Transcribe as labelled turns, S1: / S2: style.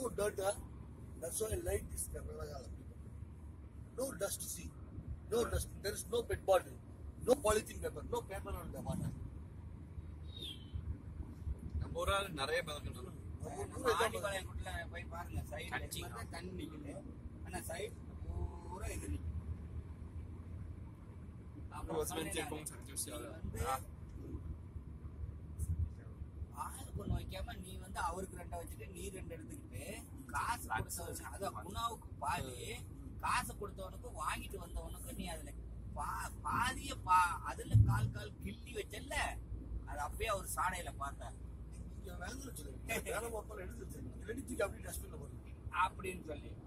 S1: no dirt. Huh? That's why I like this Karnataka. No dust, see. No dust. There is no pet bottle. No polythene paper. No paper on the water.
S2: நம்ம ஒரு ஆள் நிறைய பதக்கம் சொல்லணும்
S3: ஆண்டிபாளையங்குள்ள போய் பாருங்க சைடுல
S2: தண்ணி.
S3: தண்ணி நிக்குது ஆனா சைடு பூரா இது நிக்குது
S2: 如果这边建工程就需要
S3: நீ
S2: 了
S3: வந்து
S2: 啊。
S3: ஆளுக்கு ஒண்ணு வைக்காம நீ வந்து அவருக்கு ரெண்டை வச்சுட்டு நீ ரெண்டு எடுத்துக்கிட்டு காசு கொடுத்தவனுக்கு அதான் குணாவுக்கு பாதி காசு கொடுத்தவனுக்கு வாங்கிட்டு வந்தவனுக்கு நீ அதுல பா- பாதிய பா அதுல கால் கால் கிள்ளி வச்சல்ல அது அப்படியே அவர் சாடையில பார்த்தார்
S1: இங்க வேலை சொல்லுங்க வேலை பார்ப்போம் எடுத்து இல்லாட்டி தூக்கி அப்படியே டஸ்ட்பின்ல போடுங்க
S3: அப்படின்னு சொல்லி